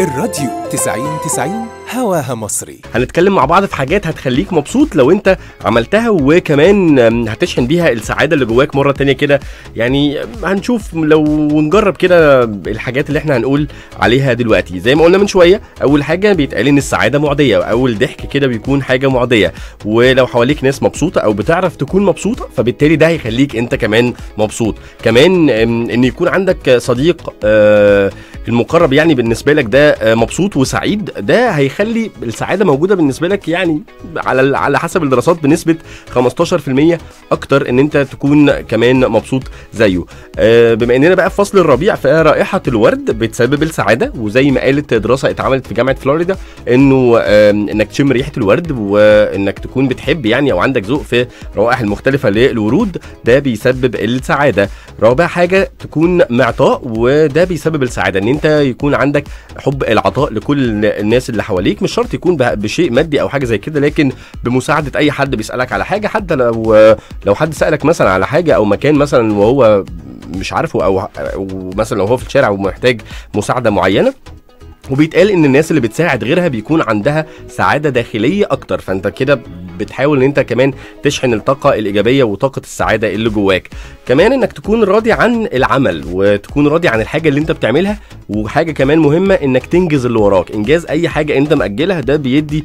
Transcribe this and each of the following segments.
الراديو 90 90 هواها مصري هنتكلم مع بعض في حاجات هتخليك مبسوط لو انت عملتها وكمان أم، هتشحن بيها السعاده اللي جواك مره تانية كده يعني أم، هنشوف لو ونجرب كده الحاجات اللي احنا هنقول عليها دلوقتي زي ما قلنا من شويه اول حاجه بيتقال ان السعاده معديه اول ضحك كده بيكون حاجه معديه ولو حواليك ناس مبسوطه او بتعرف تكون مبسوطه فبالتالي ده هيخليك انت كمان مبسوط كمان أم، ان يكون عندك صديق آه، المقرب يعني بالنسبه لك ده آه، مبسوط وسعيد ده هيخلي السعاده موجوده بالنسبه لك يعني على على حسب الدراسات بنسبه 15% اكتر ان انت تكون كمان مبسوط زيه آه، بما اننا بقى في فصل الربيع فرائحه الورد بتسبب السعاده وزي ما قالت دراسه اتعملت في جامعه فلوريدا انه آم، انك تشم ريحه الورد وانك تكون بتحب يعني او عندك ذوق في الروائح المختلفه للورود ده بيسبب السعاده رابع حاجه تكون معطاء وده بيسبب السعاده ان انت يكون عندك حب العطاء لكل الناس اللي حواليك مش شرط يكون بها- بشيء مادي او حاجه زي كده لكن بمساعده اي حد بيسالك على حاجه حتى لو لو حد سالك مثلا على حاجه او مكان مثلا وهو مش عارفه او أو مثلا لو هو في الشارع ومحتاج مساعده معينه وبيتقال ان الناس اللي بتساعد غيرها بيكون عندها سعاده داخليه اكتر فانت كده بتحاول ان انت كمان تشحن الطاقه الايجابيه وطاقه السعاده اللي جواك كمان انك تكون راضي عن العمل وتكون راضي عن الحاجه اللي انت بتعملها وحاجه كمان مهمه انك تنجز اللي وراك انجاز اي حاجه انت ماجلها ده بيدي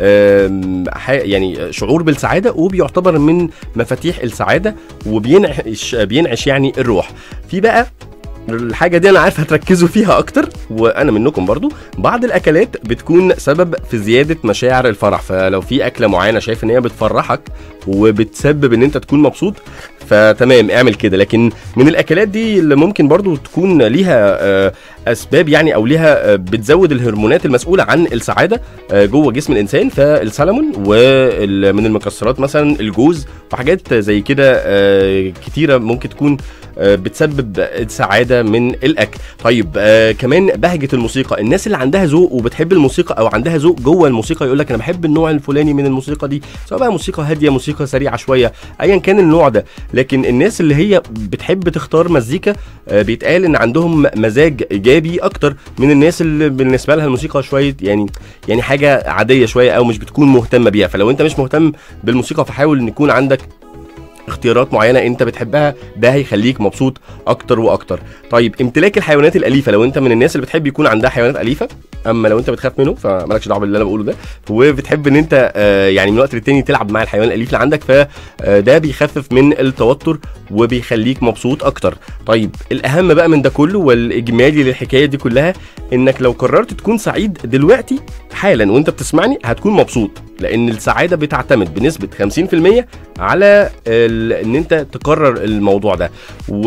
آم، ح- يعني شعور بالسعاده وبيعتبر من مفاتيح السعاده وبينعش بينعش يعني الروح في بقى الحاجه دي انا عارف هتركزوا فيها اكتر وانا منكم برضو بعض الاكلات بتكون سبب في زياده مشاعر الفرح فلو في اكله معينه شايف ان هي بتفرحك وبتسبب ان انت تكون مبسوط فتمام اعمل كده لكن من الاكلات دي اللي ممكن برضو تكون ليها آه، اسباب يعني او ليها آه، بتزود الهرمونات المسؤوله عن السعاده آه، جوه جسم الانسان فالسلمون ومن المكسرات مثلا الجوز وحاجات زي كده آه، كتيره ممكن تكون آه، بتسبب السعاده من الاكل طيب آه كمان بهجه الموسيقى الناس اللي عندها ذوق وبتحب الموسيقى او عندها ذوق جوه الموسيقى يقول لك انا بحب النوع الفلاني من الموسيقى دي سواء بقى موسيقى هاديه موسيقى سريعه شويه ايا كان النوع ده لكن الناس اللي هي بتحب تختار مزيكا آه بيتقال ان عندهم مزاج ايجابي اكتر من الناس اللي بالنسبه لها الموسيقى شويه يعني يعني حاجه عاديه شويه او مش بتكون مهتمه بيها فلو انت مش مهتم بالموسيقى فحاول ان يكون عندك اختيارات معينه انت بتحبها ده هيخليك مبسوط اكتر واكتر طيب امتلاك الحيوانات الاليفه لو انت من الناس اللي بتحب يكون عندها حيوانات اليفه اما لو انت بتخاف منه فمالكش دعوه باللي انا بقوله ده وبتحب ان انت آه، يعني من وقت للتاني تلعب مع الحيوان الاليف اللي عندك فده بيخفف من التوتر وبيخليك مبسوط اكتر طيب الاهم بقى من ده كله والاجمالي للحكايه دي كلها انك لو قررت تكون سعيد دلوقتي حالا وانت بتسمعني هتكون مبسوط لان السعاده بتعتمد بنسبه 50% على ال- ان انت تقرر الموضوع ده و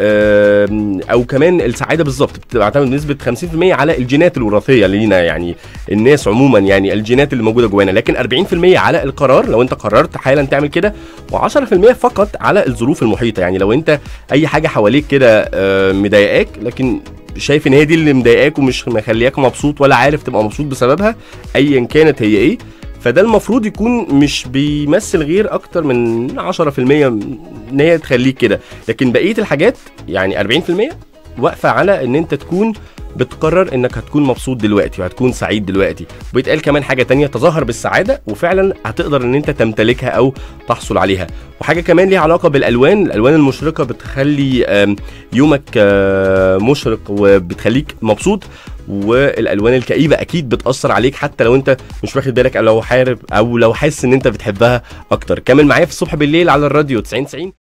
آم، او كمان السعاده بالظبط بتعتمد بنسبه 50% على الجينات الوراثيه لينا يعني الناس عموما يعني الجينات اللي موجوده جوانا لكن 40% على القرار لو انت قررت حالا تعمل كده و10% فقط على الظروف المحيطه يعني لو انت اي حاجه حواليك كده آه، مضايقاك لكن شايف ان هي دي اللي مضايقاك ومش مخلياك مبسوط ولا عارف تبقى مبسوط بسببها ايا كانت هي ايه فده المفروض يكون مش بيمثل غير اكتر من 10% ان هي تخليك كده لكن بقيه الحاجات يعني 40% واقفه على ان انت تكون بتقرر انك هتكون مبسوط دلوقتي وهتكون سعيد دلوقتي وبيتقال كمان حاجه تانية تظاهر بالسعاده وفعلا هتقدر ان انت تمتلكها او تحصل عليها وحاجه كمان ليها علاقه بالالوان الالوان المشرقه بتخلي آم، يومك آه، مشرق وبتخليك مبسوط والالوان الكئيبه اكيد بتاثر عليك حتى لو انت مش واخد بالك او لو حارب او لو حاسس ان انت بتحبها اكتر كمل معايا في الصبح بالليل على الراديو 90 90